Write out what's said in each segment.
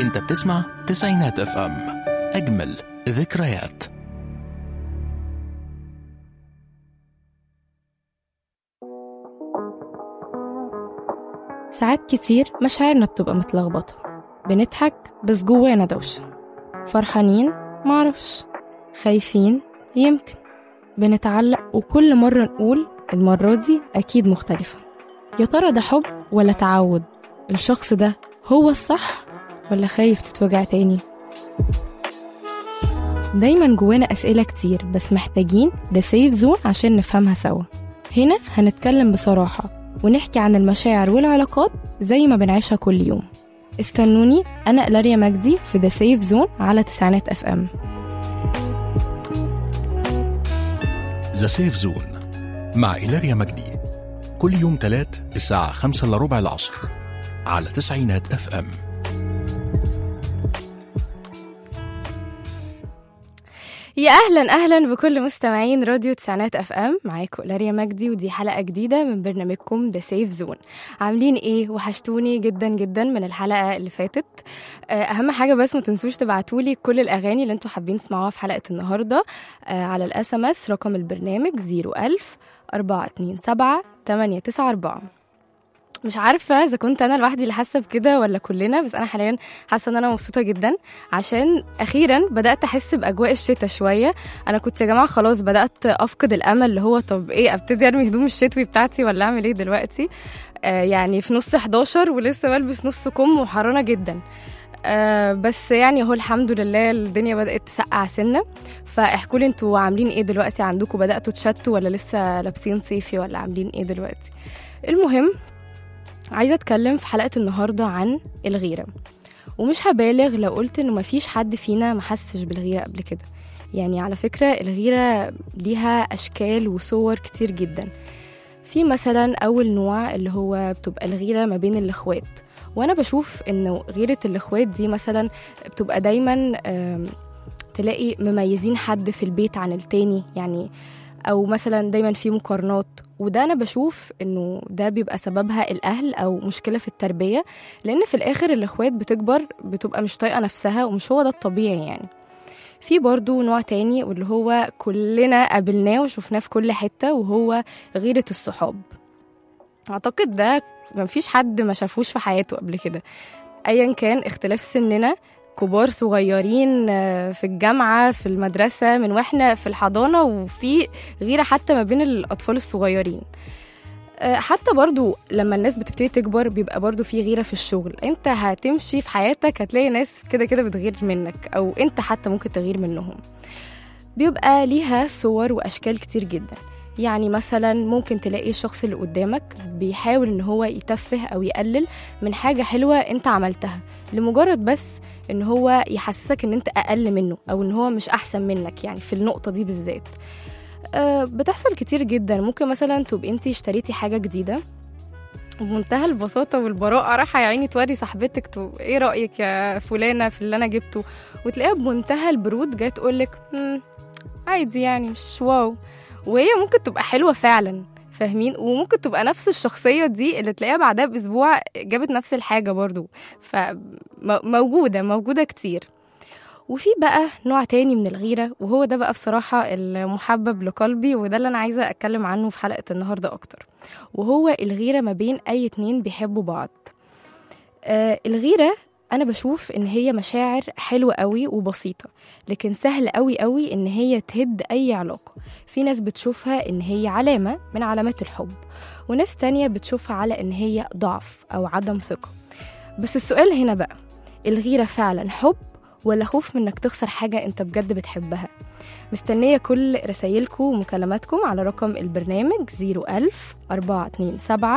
انت بتسمع تسعينات اف ام اجمل ذكريات ساعات كتير مشاعرنا بتبقى متلخبطة بنضحك بس جوانا دوشة فرحانين معرفش خايفين يمكن بنتعلق وكل مرة نقول المرة دي أكيد مختلفة يا ترى ده حب ولا تعود الشخص ده هو الصح ولا خايف تتوجع تاني دايما جوانا أسئلة كتير بس محتاجين ده سيف زون عشان نفهمها سوا هنا هنتكلم بصراحة ونحكي عن المشاعر والعلاقات زي ما بنعيشها كل يوم استنوني أنا إلاريا مجدي في ذا سيف زون على تسعينات اف ام ذا سيف زون مع إيلاريا مجدي كل يوم تلات الساعة خمسة إلا ربع العصر على تسعينات اف ام يا اهلا اهلا بكل مستمعين راديو تسعينات اف ام معاكم لاريا مجدي ودي حلقه جديده من برنامجكم ذا سيف زون عاملين ايه وحشتوني جدا جدا من الحلقه اللي فاتت آه، اهم حاجه بس ما تنسوش تبعتولي كل الاغاني اللي انتوا حابين تسمعوها في حلقه النهارده آه، على الاس ام اس رقم البرنامج 01000 427 894 مش عارفة إذا كنت أنا لوحدي اللي حاسة بكده ولا كلنا بس أنا حاليا حاسة إن أنا مبسوطة جدا عشان أخيرا بدأت أحس بأجواء الشتاء شوية أنا كنت يا جماعة خلاص بدأت أفقد الأمل اللي هو طب إيه أبتدي أرمي هدوم الشتوي بتاعتي ولا أعمل إيه دلوقتي آه يعني في نص 11 ولسه بلبس نص كم وحرانة جدا آه بس يعني هو الحمد لله الدنيا بدأت تسقع سنة فاحكوا لي انتوا عاملين ايه دلوقتي عندكم بدأتوا تشتوا ولا لسه لابسين صيفي ولا عاملين ايه دلوقتي المهم عايزة أتكلم في حلقة النهاردة عن الغيرة ومش هبالغ لو قلت إنه مفيش حد فينا محسش بالغيرة قبل كده يعني على فكرة الغيرة ليها أشكال وصور كتير جدا في مثلا أول نوع اللي هو بتبقى الغيرة ما بين الإخوات وأنا بشوف إنه غيرة الإخوات دي مثلا بتبقى دايما آم، تلاقي مميزين حد في البيت عن التاني يعني او مثلا دايما في مقارنات وده انا بشوف انه ده بيبقى سببها الاهل او مشكله في التربيه لان في الاخر الاخوات بتكبر بتبقى مش طايقه نفسها ومش هو ده الطبيعي يعني في برضو نوع تاني واللي هو كلنا قابلناه وشفناه في كل حته وهو غيره الصحاب اعتقد ده مفيش حد ما شافوش في حياته قبل كده ايا كان اختلاف سننا كبار صغيرين آه، في الجامعة في المدرسة من واحنا في الحضانة وفي غيرة حتى ما بين الأطفال الصغيرين آه، حتى برضو لما الناس بتبتدي تكبر بيبقى برضو في غيرة في الشغل انت هتمشي في حياتك هتلاقي ناس كده كده بتغير منك او انت حتى ممكن تغير منهم بيبقى ليها صور واشكال كتير جدا يعني مثلا ممكن تلاقي الشخص اللي قدامك بيحاول ان هو يتفه او يقلل من حاجة حلوة انت عملتها لمجرد بس ان هو يحسسك ان انت اقل منه او ان هو مش احسن منك يعني في النقطة دي بالذات أه بتحصل كتير جدا ممكن مثلا تبقي انت اشتريتي حاجة جديدة بمنتهى البساطة والبراءة راح يا عيني توري صاحبتك تو ايه رأيك يا فلانة في اللي انا جبته وتلاقيها بمنتهى البرود جاية تقولك "مم، عادي يعني مش واو وهي ممكن تبقى حلوة فعلا فاهمين وممكن تبقى نفس الشخصية دي اللي تلاقيها بعدها بأسبوع جابت نفس الحاجة برضو فموجودة موجودة كتير وفي بقى نوع تاني من الغيرة وهو ده بقى بصراحة المحبب لقلبي وده اللي أنا عايزة أتكلم عنه في حلقة النهاردة أكتر وهو الغيرة ما بين أي اتنين بيحبوا بعض آه الغيرة أنا بشوف إن هي مشاعر حلوة قوي وبسيطة لكن سهل قوي قوي إن هي تهد أي علاقة في ناس بتشوفها إن هي علامة من علامات الحب وناس تانية بتشوفها على إن هي ضعف أو عدم ثقة بس السؤال هنا بقى الغيرة فعلا حب ولا خوف من إنك تخسر حاجة أنت بجد بتحبها مستنية كل رسايلكم ومكالماتكم على رقم البرنامج 01000 427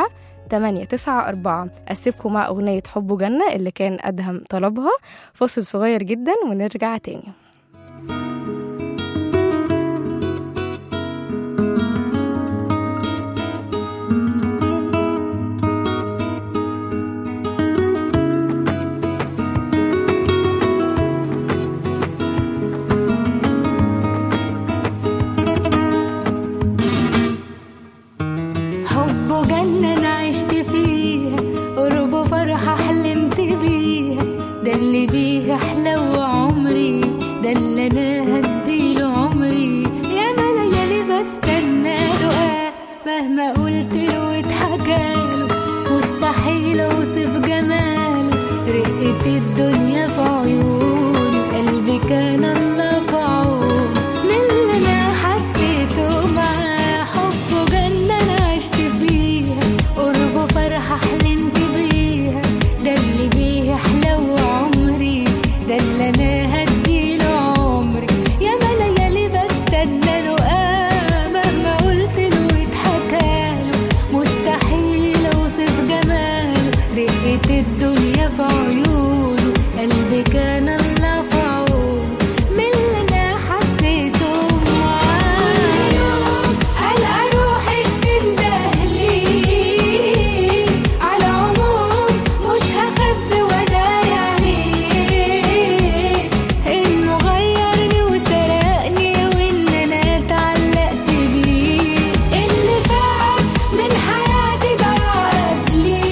894 أسيبكم مع أغنية حب جنة اللي كان أدهم طلبها فاصل صغير جدا ونرجع تاني حب جنة أنا عشت فيها قرب فرحة حلمت بيها ده اللي بيه مستحيل اوصف جماله رقة الدنيا في عيونه قلبي كان الله في عونه من اللي انا حسيته معاه حبه جنة انا عشت فيها قربه فرحة حلمت بيها ده اللي بيه احلى عمري ده اللي انا هديله عمري يا ما ليالي بستنى له آه مهما قلت له اتحكاله مستحيل اوصف جماله رقة الدنيا في عيونه قلبي كان الله في عونه من اللي انا حسيته معاه القى روحي بتندهلي على عموم مش هخبي وداعي عليه انه غيرني وسرقني وان انا اتعلقت بيه اللي فات من حياتي ضاعت لي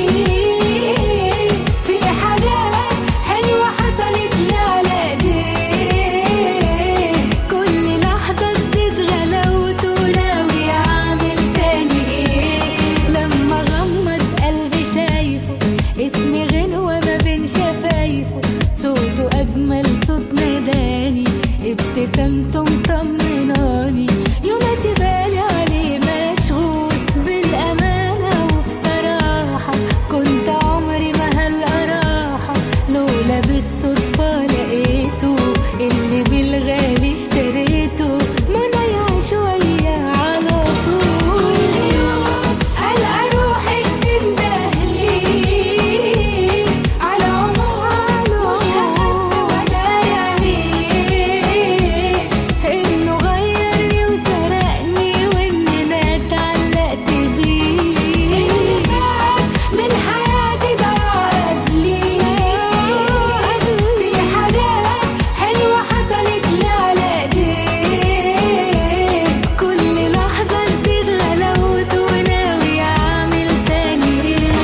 في حاجات حلوة حصلت لي على ايديه كل لحظة تزيد غلاوته وناوي اعمل تاني ايه لما غمض قلبي شايفه اسمي غنوة ما بين شفايفه صوته اجمل صوت ناداني ابتسامته مطمناني يوماتي بالي عليه مشغول بالامانة وبصراحة كنت عمري ما هلقى راحة لولا بالصدفة لقيته اللي بالغالي اشتريته منايا شوية على طول كل يوم ألقى روحي بتندهلي على عمر مش هخف وداعي عليه إنه غيرني وسرقني وإن أنا اتعلقت بيه اللي فات من حياتي ضاعت لي في حاجات حلوة حصلت لي على ايديه كل لحظة تزيد غلاوته وناوي اعمل تاني ايه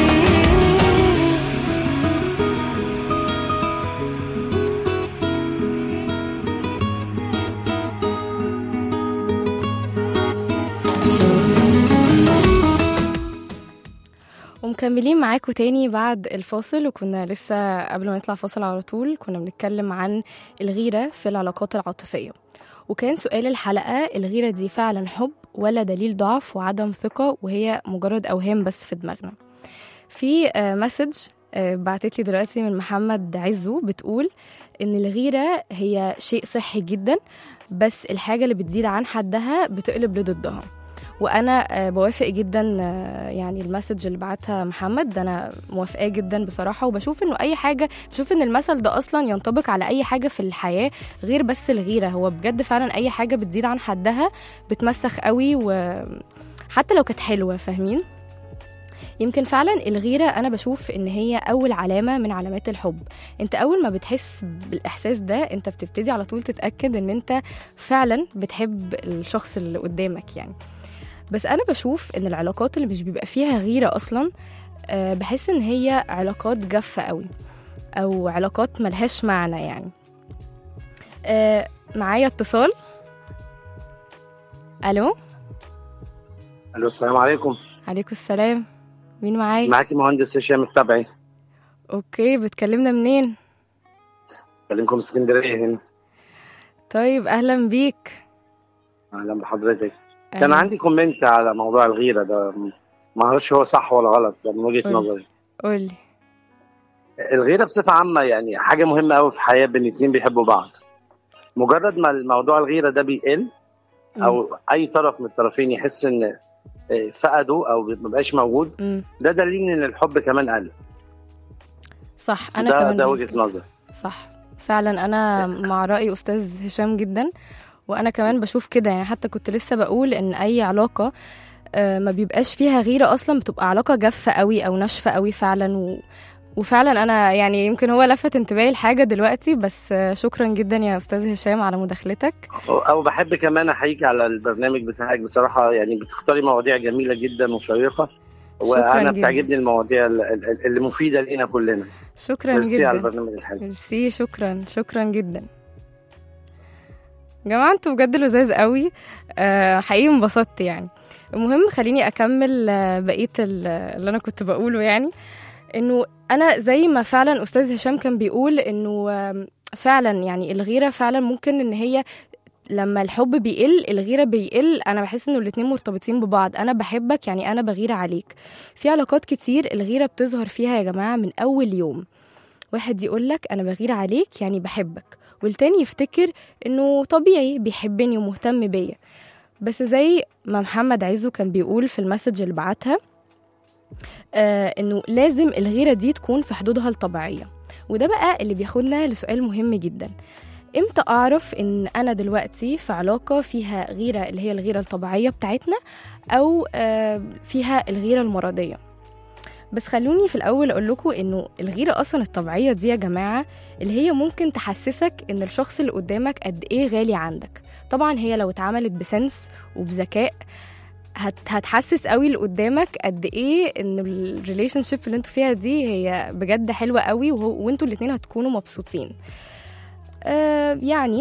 ومكملين معاكم تاني بعد الفاصل وكنا لسه قبل ما نطلع فاصل على طول كنا بنتكلم عن الغيرة في العلاقات العاطفية وكان سؤال الحلقة الغيرة دي فعلا حب ولا دليل ضعف وعدم ثقة وهي مجرد أوهام بس في دماغنا في آه، مسج آه، بعتت لي دلوقتي من محمد عزو بتقول إن الغيرة هي شيء صحي جدا بس الحاجة اللي بتزيد عن حدها بتقلب لضدها وانا آه، بوافق جدا آه، يعني المسج اللي بعتها محمد ده انا موافقاه جدا بصراحه وبشوف انه اي حاجه بشوف ان المثل ده اصلا ينطبق على اي حاجه في الحياه غير بس الغيره هو بجد فعلا اي حاجه بتزيد عن حدها بتمسخ قوي وحتى لو كانت حلوه فاهمين يمكن فعلا الغيرة أنا بشوف إن هي أول علامة من علامات الحب أنت أول ما بتحس بالإحساس ده أنت بتبتدي على طول تتأكد إن أنت فعلا بتحب الشخص اللي قدامك يعني بس انا بشوف ان العلاقات اللي مش بيبقى فيها غيره اصلا آه، بحس ان هي علاقات جافه قوي او علاقات ملهاش معنى يعني آه، معايا اتصال الو الو السلام عليكم عليكم السلام مين معايا معاكي مهندس هشام التبعي اوكي بتكلمنا منين بكلمكم اسكندريه هنا طيب اهلا بيك اهلا بحضرتك كان أهلاً. عندي كومنت على موضوع الغيره ده ما اعرفش هو صح ولا غلط ده من وجهه قولي. نظري قولي الغيره بصفه عامه يعني حاجه مهمه قوي في حياه بين اتنين بيحبوا بعض مجرد ما الموضوع الغيره ده بيقل او اي طرف من الطرفين يحس ان آه، فقده او ما بقاش موجود مم. ده دليل ان الحب كمان قل صح انا ده كمان ده بشوف وجهه كده. نظر صح فعلا انا مع راي استاذ هشام جدا وانا كمان بشوف كده يعني حتى كنت لسه بقول ان اي علاقه آه، ما بيبقاش فيها غيره اصلا بتبقى علاقه جافه قوي او ناشفه قوي فعلا و... وفعلا انا يعني يمكن هو لفت انتباهي لحاجه دلوقتي بس آه، شكرا جدا يا استاذ هشام على مداخلتك او بحب كمان احييك على البرنامج بتاعك بصراحه يعني بتختاري مواضيع جميله جدا وشيقه وانا جداً. بتعجبني المواضيع ال- ال- اللي مفيده لينا كلنا شكرا ميرسي على جدا البرنامج الحلو ميرسي شكرا شكرا جدا جماعة انتوا بجد لذاذ قوي آه حقيقي انبسطت يعني المهم خليني اكمل آه، بقية ال- اللي انا كنت بقوله يعني انه انا زي ما فعلا استاذ هشام كان بيقول انه آم، فعلا يعني الغيره فعلا ممكن ان هي لما الحب بيقل الغيره بيقل انا بحس انه الاتنين مرتبطين ببعض انا بحبك يعني انا بغير عليك في علاقات كتير الغيره بتظهر فيها يا جماعه من اول يوم واحد يقول لك انا بغير عليك يعني بحبك والتاني يفتكر انه طبيعي بيحبني ومهتم بيا بس زي ما محمد عزو كان بيقول في المسج اللي بعتها آه انه لازم الغيره دي تكون في حدودها الطبيعيه وده بقى اللي بياخدنا لسؤال مهم جدا امتى اعرف ان انا دلوقتي في علاقه فيها غيره اللي هي الغيره الطبيعيه بتاعتنا او آه فيها الغيره المرضيه بس خلوني في الاول اقول لكم انه الغيره اصلا الطبيعيه دي يا جماعه اللي هي ممكن تحسسك ان الشخص اللي قدامك قد ايه غالي عندك طبعا هي لو اتعملت بسنس وبذكاء هت هتحسس قوي اللي قدامك قد ايه ان الريليشن شيب اللي انتوا فيها دي هي بجد حلوه قوي وهو وانتوا الاتنين هتكونوا مبسوطين آه يعني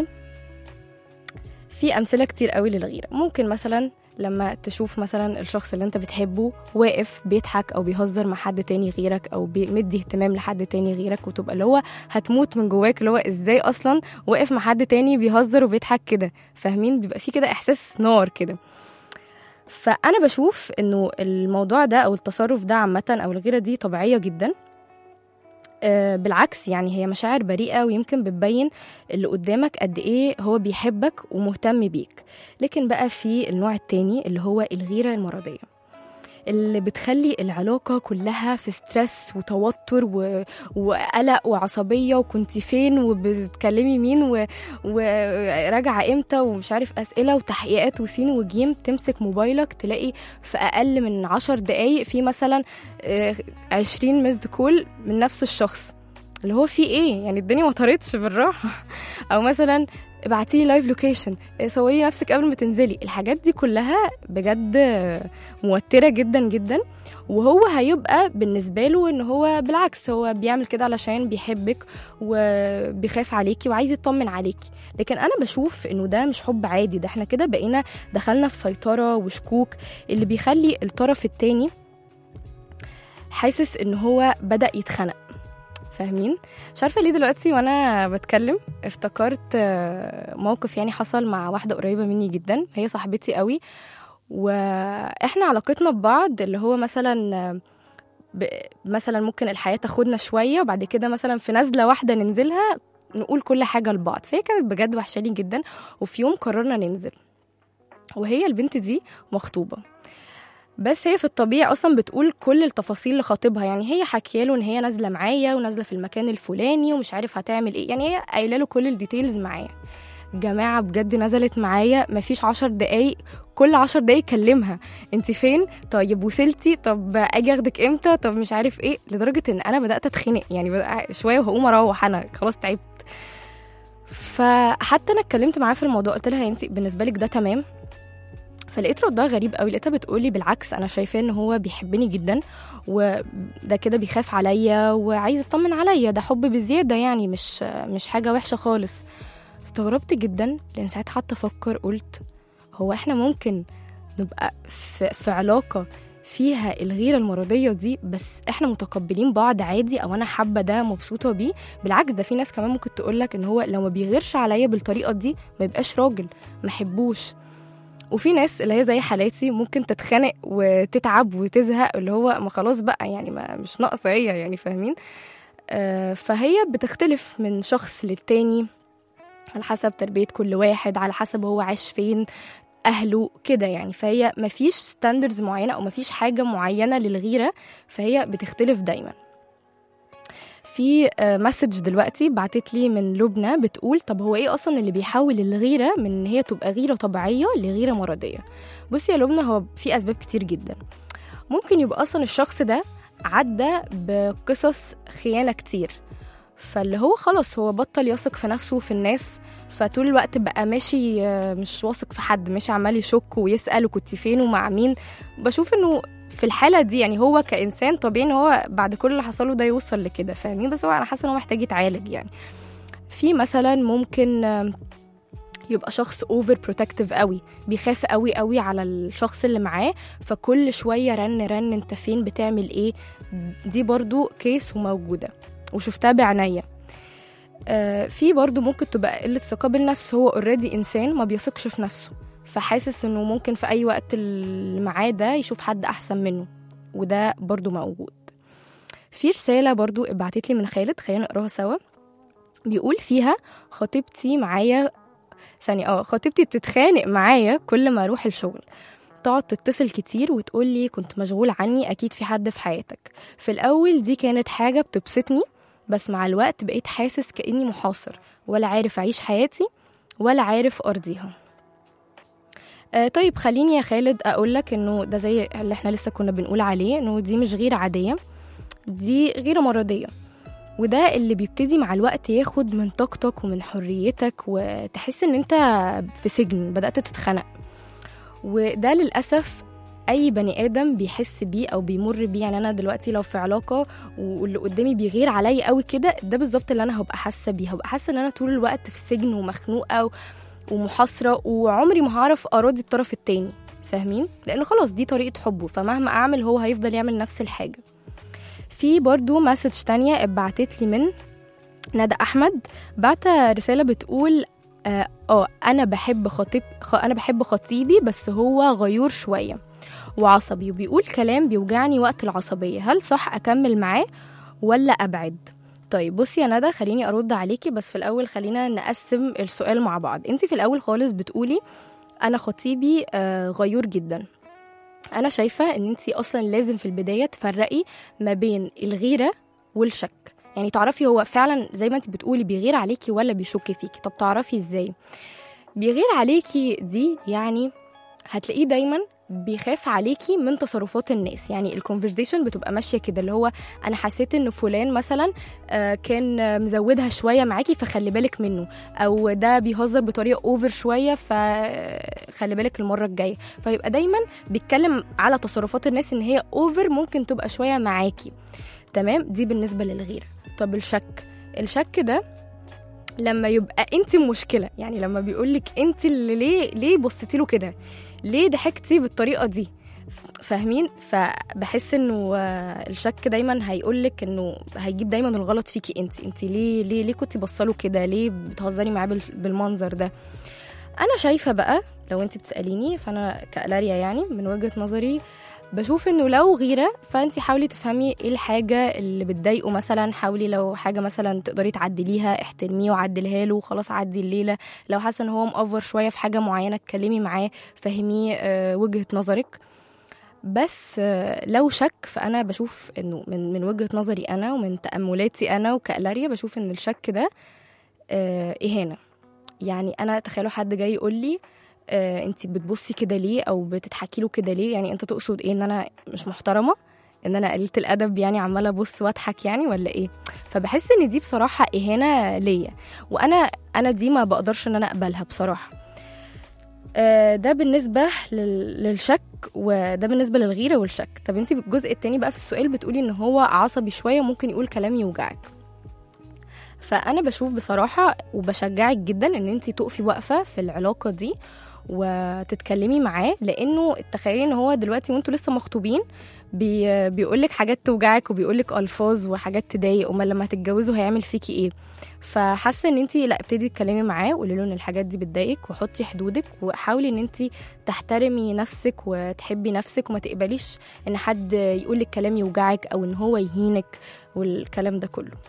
في امثله كتير قوي للغيره ممكن مثلا لما تشوف مثلا الشخص اللي انت بتحبه واقف بيضحك او بيهزر مع حد تاني غيرك او بيمدي اهتمام لحد تاني غيرك وتبقى اللي هو هتموت من جواك اللي هو ازاي اصلا واقف مع حد تاني بيهزر وبيضحك كده فاهمين بيبقى في كده احساس نار كده فانا بشوف انه الموضوع ده او التصرف ده عامه او الغيره دي طبيعيه جدا آه، بالعكس يعني هي مشاعر بريئة ويمكن بتبين اللي قدامك قد إيه هو بيحبك ومهتم بيك لكن بقى في النوع التاني اللي هو الغيرة المرضية اللي بتخلي العلاقة كلها في ستريس وتوتر و... وقلق وعصبية وكنت فين وبتكلمي مين و... وراجعة امتى ومش عارف أسئلة وتحقيقات وسين وجيم تمسك موبايلك تلاقي في أقل من عشر دقايق في مثلا آه، عشرين مسد كول من نفس الشخص اللي هو في ايه يعني الدنيا ما طارتش بالراحة او مثلا ابعتي لي لايف لوكيشن صوري نفسك قبل ما تنزلي الحاجات دي كلها بجد موترة جدا جدا وهو هيبقى بالنسبة له ان هو بالعكس هو بيعمل كده علشان بيحبك وبيخاف عليكي وعايز يطمن عليكي لكن انا بشوف انه ده مش حب عادي ده احنا كده بقينا دخلنا في سيطرة وشكوك اللي بيخلي الطرف التاني حاسس ان هو بدأ يتخنق فاهمين مش عارفه ليه دلوقتي وانا بتكلم افتكرت آه، موقف يعني حصل مع واحده قريبه مني جدا هي صاحبتي قوي واحنا علاقتنا ببعض اللي هو مثلا آه، ب... مثلا ممكن الحياه تاخدنا شويه وبعد كده مثلا في نزله واحده ننزلها نقول كل حاجه لبعض فهي كانت بجد وحشاني جدا وفي يوم قررنا ننزل وهي البنت دي مخطوبه بس هي في الطبيعي اصلا بتقول كل التفاصيل لخطيبها يعني هي حكيه له ان هي نازله معايا ونازله في المكان الفلاني ومش عارف هتعمل ايه يعني هي قايله له كل الديتيلز معايا جماعة بجد نزلت معايا مفيش عشر دقايق كل عشر دقايق كلمها انت فين طيب وصلتي طب اجي اخدك امتى طب مش عارف ايه لدرجة ان انا بدأت اتخنق يعني بدأ شوية وهقوم اروح انا خلاص تعبت فحتى انا اتكلمت معاها في الموضوع قلت لها انت بالنسبة لك ده تمام فلقيت ردها غريب قوي لقيتها بتقولي بالعكس انا شايفاه ان هو بيحبني جدا وده كده بيخاف عليا وعايز يطمن عليا ده حب بزياده يعني مش مش حاجه وحشه خالص استغربت جدا لان ساعتها حتى افكر قلت هو احنا ممكن نبقى في, في علاقه فيها الغيرة المرضية دي بس احنا متقبلين بعض عادي او انا حابة ده مبسوطة بيه بالعكس ده في ناس كمان ممكن تقولك ان هو لو ما بيغيرش عليا بالطريقة دي ما يبقاش راجل ما حبوش وفي ناس اللي هي زي حالاتي ممكن تتخنق وتتعب وتزهق اللي هو ما خلاص بقى يعني ما مش ناقصه هي يعني فاهمين آه فهي بتختلف من شخص للتاني على حسب تربية كل واحد على حسب هو عاش فين أهله كده يعني فهي مفيش ستاندرز معينة أو مفيش حاجة معينة للغيرة فهي بتختلف دايما في مسج دلوقتي بعتت لي من لبنى بتقول طب هو ايه اصلا اللي بيحول الغيره من ان هي تبقى غيره طبيعيه لغيره مرضيه بصي يا لبنى هو في اسباب كتير جدا ممكن يبقى اصلا الشخص ده عدى بقصص خيانه كتير فاللي هو خلاص هو بطل يثق في نفسه وفي الناس فطول الوقت بقى ماشي آه، مش واثق في حد ماشي عمال يشك ويسأل وكنت فين ومع مين بشوف انه في الحالة دي يعني هو كإنسان طبيعي ان هو بعد كل اللي حصله ده يوصل لكده فاهمين بس هو انا حاسة ان هو محتاج يتعالج يعني في مثلا ممكن آه، يبقى شخص اوفر بروتكتيف قوي بيخاف قوي قوي على الشخص اللي معاه فكل شويه رن رن انت فين بتعمل ايه دي برضو كيس وموجوده وشفتها بعينيا آه، في برضو ممكن تبقى قله ثقه بالنفس هو اوريدي انسان ما بيثقش في نفسه فحاسس انه ممكن في اي وقت اللي معاه ده يشوف حد احسن منه وده برضو موجود في رساله برضو ابعتت لي من خالد خلينا نقراها سوا بيقول فيها خطيبتي معايا ثانية اه خطيبتي بتتخانق معايا كل ما اروح الشغل تقعد تتصل كتير وتقول لي كنت مشغول عني اكيد في حد في حياتك في الاول دي كانت حاجة بتبسطني بس مع الوقت بقيت حاسس كأني محاصر ولا عارف اعيش حياتي ولا عارف ارضيها آه طيب خليني يا خالد اقول لك انه ده زي اللي احنا لسه كنا بنقول عليه انه دي مش غيرة عادية دي غيرة مرضية وده اللي بيبتدي مع الوقت ياخد من طاقتك ومن حريتك وتحس ان انت في سجن بدأت تتخنق وده للأسف أي بني آدم بيحس بيه أو بيمر بيه يعني أنا دلوقتي لو في علاقة واللي قدامي بيغير عليا قوي كده ده بالظبط اللي أنا هبقى حاسة بيه هبقى حاسة إن أنا طول الوقت في سجن ومخنوقة و- ومحاصرة وعمري ما هعرف أراضي الطرف التاني فاهمين؟ لأن خلاص دي طريقة حبه فمهما أعمل هو هيفضل يعمل نفس الحاجة في برضو مسج تانية اتبعتت لي من ندى احمد بعت رساله بتقول اه آه، انا بحب خطيب خ... انا بحب خطيبي بس هو غيور شويه وعصبي وبيقول كلام بيوجعني وقت العصبيه هل صح اكمل معاه ولا ابعد طيب بصي يا ندى خليني ارد عليكي بس في الاول خلينا نقسم السؤال مع بعض انت في الاول خالص بتقولي انا خطيبي آه غيور جدا انا شايفه ان انت اصلا لازم في البدايه تفرقي ما بين الغيره والشك يعني تعرفي هو فعلا زي ما انت بتقولي بيغير عليكي ولا بيشك فيكي طب تعرفي ازاي بيغير عليكي دي يعني هتلاقيه دايما بيخاف عليكي من تصرفات الناس يعني الكونفرزيشن بتبقى ماشيه كده اللي هو انا حسيت ان فلان مثلا آه، كان آه، مزودها شويه معاكي فخلي بالك منه او ده بيهزر بطريقه اوفر شويه فخلي بالك المره الجايه فيبقى دايما بيتكلم على تصرفات الناس ان هي اوفر ممكن تبقى شويه معاكي تمام دي بالنسبه للغيره طب الشك الشك ده لما يبقى انت مشكله يعني لما بيقولك انت اللي ليه ليه بصيتي له كده ليه ضحكتي بالطريقه دي فاهمين فبحس انه آه، الشك دايما هيقولك انه هيجيب دايما الغلط فيكي انت انت ليه ليه ليه كنتي بصله كده ليه بتهزري معاه بال- بالمنظر ده انا شايفه بقى لو انت بتساليني فانا كالاريا يعني من وجهه نظري بشوف انه لو غيره فانت حاولي تفهمي ايه الحاجه اللي بتضايقه مثلا حاولي لو حاجه مثلا تقدري تعدليها احترميه وعدلها له وخلاص عدي الليله لو حاسه ان هو مأفور شويه في حاجه معينه اتكلمي معاه فهميه آه، وجهه نظرك بس آه، لو شك فانا بشوف انه من من وجهه نظري انا ومن تاملاتي انا وكالاريا بشوف ان الشك ده آه، اهانه يعني انا تخيلوا حد جاي يقول لي آه انت بتبصي كده ليه او بتضحكي له كده ليه يعني انت تقصد ايه ان انا مش محترمه ان انا قليله الادب يعني عماله ابص واضحك يعني ولا ايه فبحس ان دي بصراحه اهانه ليا وانا انا دي ما بقدرش ان انا اقبلها بصراحه آه، ده بالنسبة لل- للشك وده بالنسبة للغيرة والشك طب انت الجزء التاني بقى في السؤال بتقولي ان هو عصبي شوية ممكن يقول كلام يوجعك فأنا بشوف بصراحة وبشجعك جدا ان انت تقفي واقفة في العلاقة دي وتتكلمي معاه لانه تخيلي ان هو دلوقتي وانتوا لسه مخطوبين بي بيقولك حاجات توجعك وبيقولك الفاظ وحاجات تضايق امال لما هتتجوزوا هيعمل فيكي ايه فحاسه ان انت لا ابتدي تتكلمي معاه وقولي له ان الحاجات دي بتضايقك وحطي حدودك وحاولي ان انت تحترمي نفسك وتحبي نفسك وما تقبليش ان حد يقولك كلام يوجعك او ان هو يهينك والكلام ده كله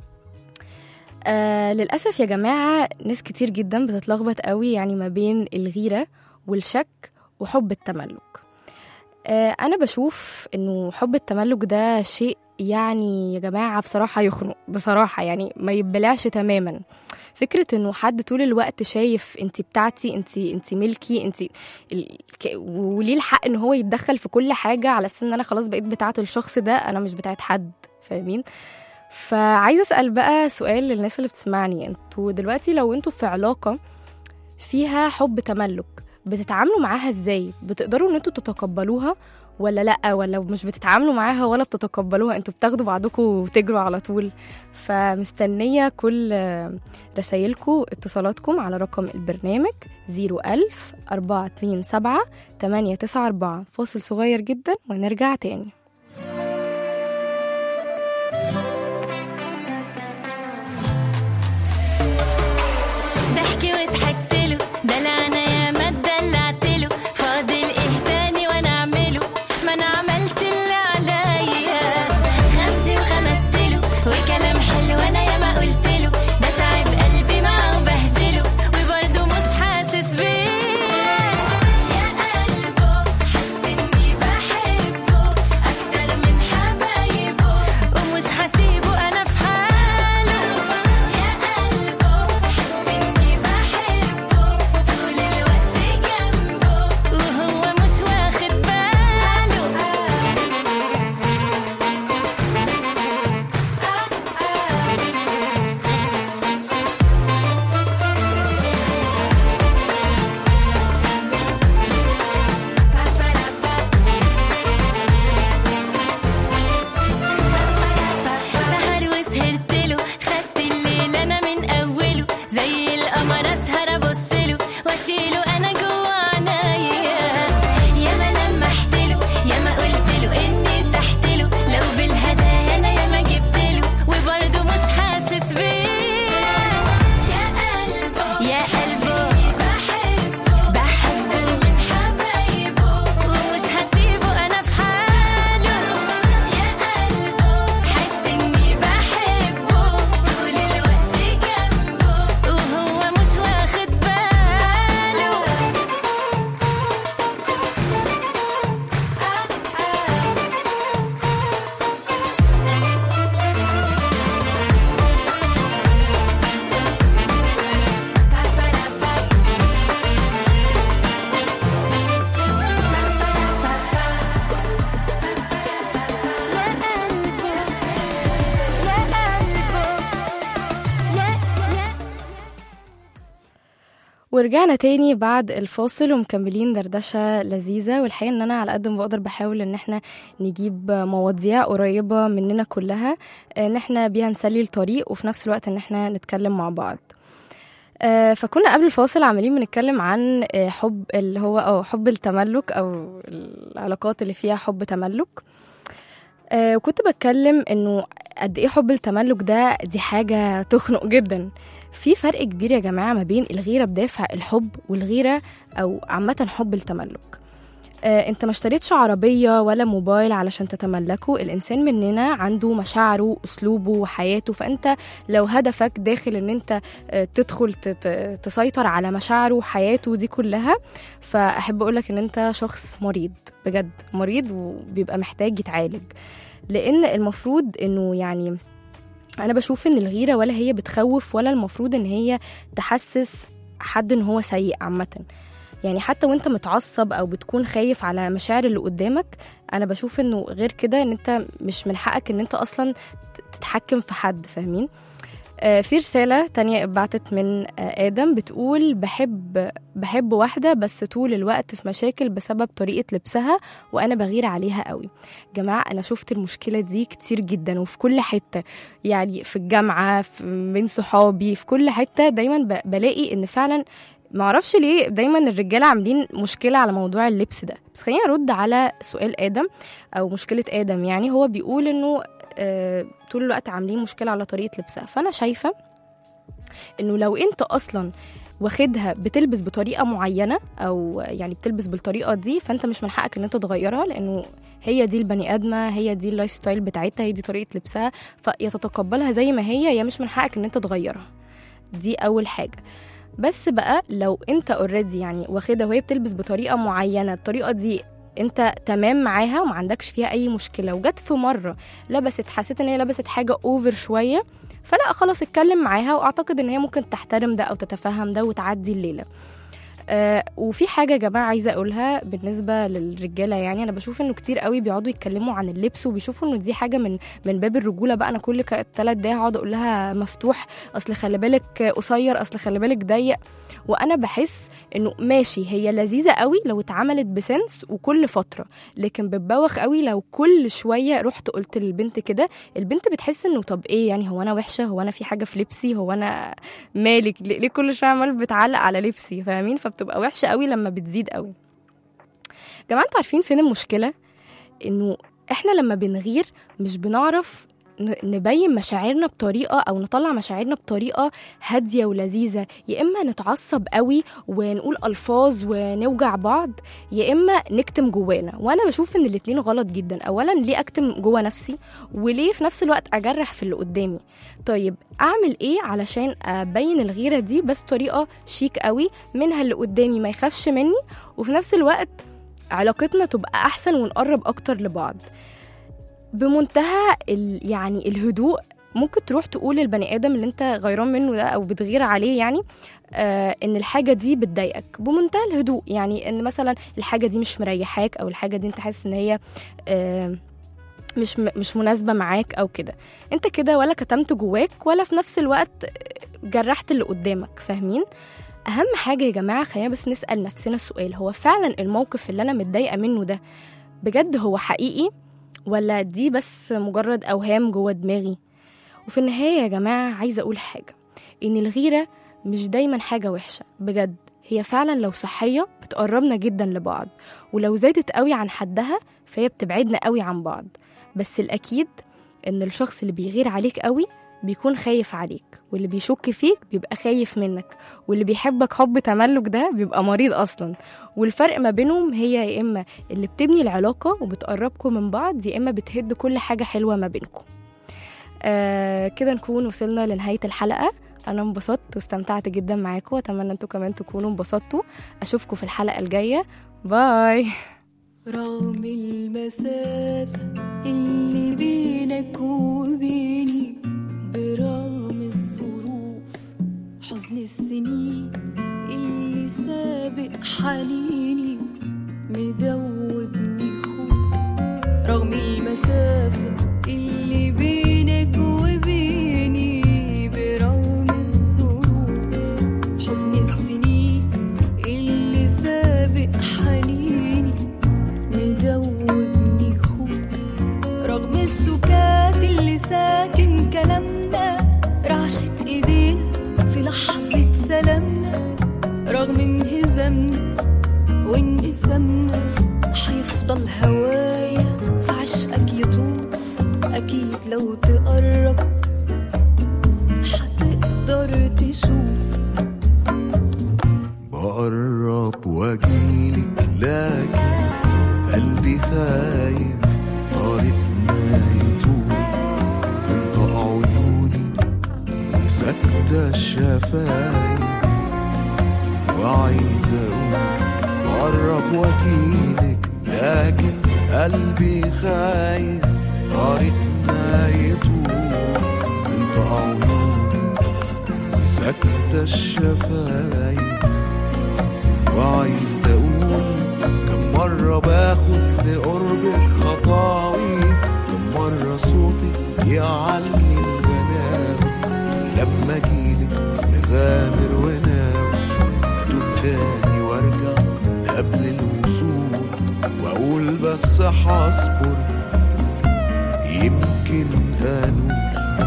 آه للأسف يا جماعة ناس كتير جدا بتتلخبط قوي يعني ما بين الغيرة والشك وحب التملك آه أنا بشوف إنه حب التملك ده شيء يعني يا جماعة بصراحة يخنق بصراحة يعني ما يبلعش تماما فكرة إنه حد طول الوقت شايف أنت بتاعتي أنت أنت ملكي أنت ال... ك- وليه الحق إن هو يتدخل في كل حاجة على أساس إن أنا خلاص بقيت بتاعة الشخص ده أنا مش بتاعة حد فاهمين فعايزه اسال بقى سؤال للناس اللي بتسمعني انتوا دلوقتي لو انتوا في علاقه فيها حب تملك بتتعاملوا معاها ازاي بتقدروا ان انتوا تتقبلوها ولا لا ولا مش بتتعاملوا معاها ولا بتتقبلوها انتوا بتاخدوا بعضكم وتجروا على طول فمستنيه كل آه، رسايلكم اتصالاتكم على رقم البرنامج 01000 427 894 فاصل صغير جدا ونرجع تاني ضحكي وضحكت له دلعنا يا ما اتدلعت له فاضل ايه تاني وانا اعمله ما انا عملت اللي عليا خمسي وخمست له وكلام حلو انا يا ما قلت له ده تعب قلبي معاه وبهدله وبرضه مش حاسس بيه يا قلبه حس اني بحبه اكتر من حبايبه ومش هسيبه انا في حاله يا قلبه حس اني بحبه طول الوقت جنبه وهو مش واخد باله سهر وسهرت له خدت الليل انا من اوله زي القمر اسهر ابص له واشيله انا جوا عنايا يا ما لمحت له يا ما قلت له اني ارتحت له لو بالهدايا انا يا ما جبت له وبرضه مش حاسس بيه يا قلبه يا قلبه بحبه بحبه من حبايبه ومش هسيبه انا في حاله يا قلبه حس اني بحبه طول الوقت جنبه وهو مش واخد باله يا قلبه يا قلبه يا يا ورجعنا تاني بعد الفاصل ومكملين دردشة لذيذة والحقيقة ان انا على قد ما بقدر بحاول ان احنا نجيب مواضيع قريبة مننا كلها ان احنا بيها نسلي الطريق وفي نفس الوقت ان احنا نتكلم مع بعض آه، فكنا قبل الفاصل عمالين بنتكلم عن آه، حب اللي هو اه حب التملك او العلاقات اللي فيها حب تملك آه، وكنت بتكلم انه قد ايه حب التملك ده دي حاجة تخنق جدا في فرق كبير يا جماعة ما بين الغيرة بدافع الحب والغيرة أو عامة حب التملك آه، انت ما اشتريتش عربية ولا موبايل علشان تتملكه الانسان مننا عنده مشاعره اسلوبه وحياته فانت لو هدفك داخل ان انت آه، تدخل ت- ت- تسيطر على مشاعره وحياته دي كلها فاحب اقولك ان انت شخص مريض بجد مريض وبيبقى محتاج يتعالج لان المفروض انه يعني انا بشوف ان الغيره ولا هي بتخوف ولا المفروض ان هي تحسس حد ان هو سيء عامه يعني حتى وانت متعصب او بتكون خايف على مشاعر اللي قدامك انا بشوف انه غير كده ان انت مش من حقك ان انت اصلا تتحكم في حد فاهمين آه، في رسالة تانية اتبعتت من آه، آدم بتقول بحب بحب واحدة بس طول الوقت في مشاكل بسبب طريقة لبسها وأنا بغير عليها قوي جماعة أنا شفت المشكلة دي كتير جدا وفي كل حتة يعني في الجامعة في من صحابي في كل حتة دايما ب- بلاقي إن فعلا معرفش ليه دايما الرجالة عاملين مشكلة على موضوع اللبس ده بس خلينا نرد على سؤال آدم أو مشكلة آدم يعني هو بيقول إنه آه، طول الوقت عاملين مشكلة على طريقة لبسها فأنا شايفة إنه لو أنت أصلا واخدها بتلبس بطريقة معينة أو يعني بتلبس بالطريقة دي فأنت مش من حقك إن أنت تغيرها لأنه هي دي البني آدمة هي دي اللايف ستايل بتاعتها هي دي طريقة لبسها فيا تتقبلها زي ما هي يا مش من حقك إن أنت تغيرها دي أول حاجة بس بقى لو انت اوريدي يعني واخدها وهي بتلبس بطريقه معينه الطريقه دي انت تمام معاها وما عندكش فيها اي مشكله وجت في مره لبست حسيت ان هي لبست حاجه اوفر شويه فلا خلاص اتكلم معاها واعتقد ان هي ممكن تحترم ده او تتفهم ده وتعدي الليله آه وفي حاجه يا جماعه عايزه اقولها بالنسبه للرجاله يعني انا بشوف انه كتير قوي بيقعدوا يتكلموا عن اللبس وبيشوفوا انه دي حاجه من من باب الرجوله بقى انا كل ثلاث دقايق هقعد اقول لها مفتوح اصل خلي بالك قصير اصل خلي بالك ضيق وانا بحس انه ماشي هي لذيذه قوي لو اتعملت بسنس وكل فتره لكن بتبوخ قوي لو كل شويه رحت قلت للبنت كده البنت بتحس انه طب ايه يعني هو انا وحشه هو انا في حاجه في لبسي هو انا مالك ليه ليه كل شويه عمال بتعلق على لبسي فاهمين فبتبقى وحشه قوي لما بتزيد قوي جماعه انتوا عارفين فين المشكله انه احنا لما بنغير مش بنعرف ن- نبين مشاعرنا بطريقه او نطلع مشاعرنا بطريقه هاديه ولذيذه يا اما نتعصب قوي ونقول الفاظ ونوجع بعض يا اما نكتم جوانا وانا بشوف ان الاتنين غلط جدا اولا ليه اكتم جوا نفسي وليه في نفس الوقت اجرح في اللي قدامي طيب اعمل ايه علشان ابين الغيره دي بس بطريقه شيك قوي منها اللي قدامي ما يخافش مني وفي نفس الوقت علاقتنا تبقى احسن ونقرب اكتر لبعض بمنتهى ال يعني الهدوء ممكن تروح تقول للبني ادم اللي انت غيران منه ده او بتغير عليه يعني آه ان الحاجه دي بتضايقك بمنتهى الهدوء يعني ان مثلا الحاجه دي مش مريحاك او الحاجه دي انت حاسس ان هي آه مش م- مش مناسبه معاك او كده انت كده ولا كتمت جواك ولا في نفس الوقت جرحت اللي قدامك فاهمين اهم حاجه يا جماعه خلينا بس نسال نفسنا السؤال هو فعلا الموقف اللي انا متضايقه منه ده بجد هو حقيقي ولا دي بس مجرد اوهام جوه دماغي وفي النهايه يا جماعه عايزه اقول حاجه ان الغيره مش دايما حاجه وحشه بجد هي فعلا لو صحيه بتقربنا جدا لبعض ولو زادت قوي عن حدها فهي بتبعدنا قوي عن بعض بس الاكيد ان الشخص اللي بيغير عليك قوي بيكون خايف عليك واللي بيشك فيك بيبقى خايف منك واللي بيحبك حب تملك ده بيبقى مريض اصلا والفرق ما بينهم هي يا اما اللي بتبني العلاقه وبتقربكم من بعض يا اما بتهد كل حاجه حلوه ما بينكم آه كده نكون وصلنا لنهايه الحلقه انا انبسطت واستمتعت جدا معاكم واتمنى انتوا كمان تكونوا انبسطتوا اشوفكم في الحلقه الجايه باي رغم المسافة اللي بينك وبيني برغم الظروف حزن السنين اللي سابق حنيني مدوبني خوف رغم المسافة اللي بينك وبيني برغم الظروف حزن السنين اللي سابق حنيني مدوبني خوف رغم السكات اللي ساكن كلامنا رعشة ايدينا في لحظة سلامنا رغم انهزامنا وانقسامنا هيفضل هوايا في عشقك يطوف اكيد لو تقرب هتقدر تشوف بقرب واجيلك لكن قلبي خايف طارتنا يطول تنطق عيوني وساكتة الشفايف وعايز اقول بقرب واجيلك لكن قلبي خايف طارتنا يطول تنطق عيوني وساكتة الشفايف وعايز اقول كم مرة باخد لقربك خطاوي كم مرة صوتك يعلي الغناوي لما اجيلك نغامر وناوي اتوب تاني وارجع قبل الوصول واقول بس هصبر يمكن انول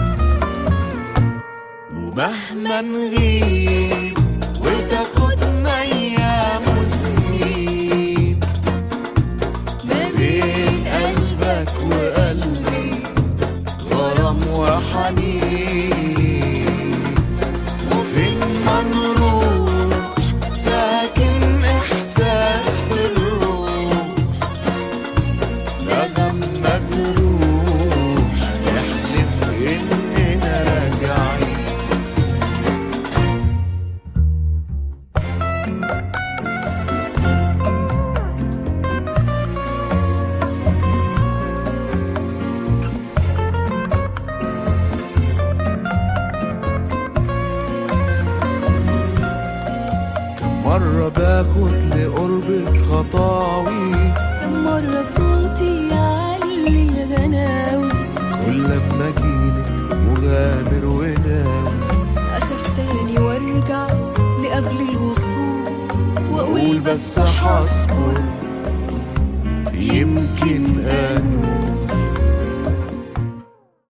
ومهما نغيب وتاخدنا ايام وسنين ما بين قلبك وقلبي غرام وحنين وفين ما نروح ساكن احساس في الروح نغم مجروح نحلف اننا راجعين مرة باخد لقربك خطاوي كم مرة صوتي يعلي الغناوي كل لما اجيلك مغامر وناوي أخاف تاني وارجع لقبل الوصول واقول بس حصبر يمكن انوي